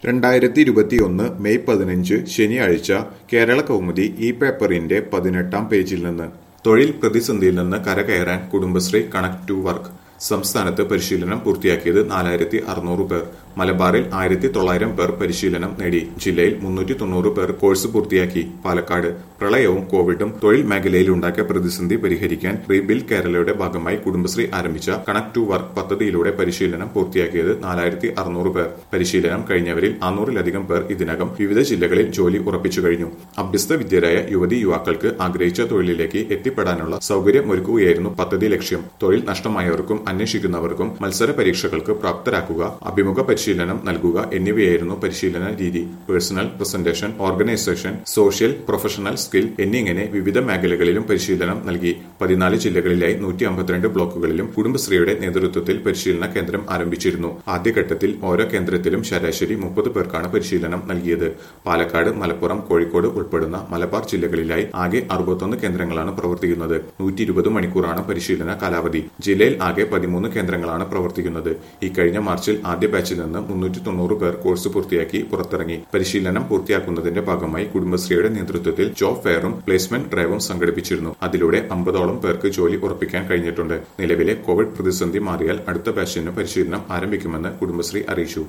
രണ്ടായിരത്തി ഇരുപത്തിയൊന്ന് മെയ് പതിനഞ്ച് ശനിയാഴ്ച കേരള കൗമുദി ഈ പേപ്പറിന്റെ പതിനെട്ടാം പേജിൽ നിന്ന് തൊഴിൽ പ്രതിസന്ധിയിൽ നിന്ന് കരകയറാൻ കുടുംബശ്രീ കണക്ട് ടു വർക്ക് സംസ്ഥാനത്ത് പരിശീലനം പൂർത്തിയാക്കിയത് നാലായിരത്തി അറുന്നൂറ് പേർ മലബാറിൽ ആയിരത്തി തൊള്ളായിരം പേർ പരിശീലനം നേടി ജില്ലയിൽ മുന്നൂറ്റി തൊണ്ണൂറ് പേർ കോഴ്സ് പൂർത്തിയാക്കി പാലക്കാട് പ്രളയവും കോവിഡും തൊഴിൽ മേഖലയിൽ ഉണ്ടാക്കിയ പ്രതിസന്ധി പരിഹരിക്കാൻ റീബിൽഡ് കേരളയുടെ ഭാഗമായി കുടുംബശ്രീ ആരംഭിച്ച കണക്ട് ടു വർക്ക് പദ്ധതിയിലൂടെ പരിശീലനം പൂർത്തിയാക്കിയത് നാലായിരത്തി അറുന്നൂറ് പേർ പരിശീലനം കഴിഞ്ഞവരിൽ അറുന്നൂറിലധികം പേർ ഇതിനകം വിവിധ ജില്ലകളിൽ ജോലി ഉറപ്പിച്ചു കഴിഞ്ഞു അഭ്യസ്ത വിദ്യരായ യുവതി യുവാക്കൾക്ക് ആഗ്രഹിച്ച തൊഴിലിലേക്ക് എത്തിപ്പെടാനുള്ള സൗകര്യമൊരുക്കുകയായിരുന്നു പദ്ധതി ലക്ഷ്യം തൊഴിൽ നഷ്ടമായവർക്കും അന്വേഷിക്കുന്നവർക്കും മത്സര പരീക്ഷകൾക്ക് പ്രാപ്തരാക്കുക അഭിമുഖ പരിശീലനം നൽകുക എന്നിവയായിരുന്നു പരിശീലന രീതി personal presentation organisation social professional skill എന്നിങ്ങനെ വിവിധ മേഖലകളിലും പരിശീലനം നൽകി പതിനാല് ജില്ലകളിലായി നൂറ്റി അമ്പത്തിരണ്ട് ബ്ലോക്കുകളിലും കുടുംബശ്രീയുടെ നേതൃത്വത്തിൽ പരിശീലന കേന്ദ്രം ആരംഭിച്ചിരുന്നു ആദ്യഘട്ടത്തിൽ ഓരോ കേന്ദ്രത്തിലും ശരാശരി മുപ്പത് പേർക്കാണ് പരിശീലനം നൽകിയത് പാലക്കാട് മലപ്പുറം കോഴിക്കോട് ഉൾപ്പെടുന്ന മലബാർ ജില്ലകളിലായി ആകെ അറുപത്തൊന്ന് കേന്ദ്രങ്ങളാണ് പ്രവർത്തിക്കുന്നത് നൂറ്റി ഇരുപത് മണിക്കൂറാണ് പരിശീലന കാലാവധി ജില്ലയിൽ ആകെ പതിമൂന്ന് കേന്ദ്രങ്ങളാണ് പ്രവർത്തിക്കുന്നത് ഇക്കഴിഞ്ഞ മാർച്ചിൽ ആദ്യ ബാച്ചിൽ നിന്ന് മുന്നൂറ്റി തൊണ്ണൂറ് പേർ കോഴ്സ് പൂർത്തിയാക്കി പുറത്തിറങ്ങി പരിശീലനം പൂർത്തിയാക്കുന്നതിന്റെ ഭാഗമായി കുടുംബശ്രീയുടെ നേതൃത്വത്തിൽ ജോബ് ഫെയറും പ്ലേസ്മെന്റ് ഡ്രൈവും സംഘടിപ്പിച്ചിരുന്നു അതിലൂടെ അമ്പതോളം പേർക്ക് ജോലി ഉറപ്പിക്കാൻ കഴിഞ്ഞിട്ടുണ്ട് നിലവിലെ കോവിഡ് പ്രതിസന്ധി മാറിയാൽ അടുത്ത ബാച്ചിന് പരിശീലനം ആരംഭിക്കുമെന്ന് കുടുംബശ്രീ അറിയിച്ചു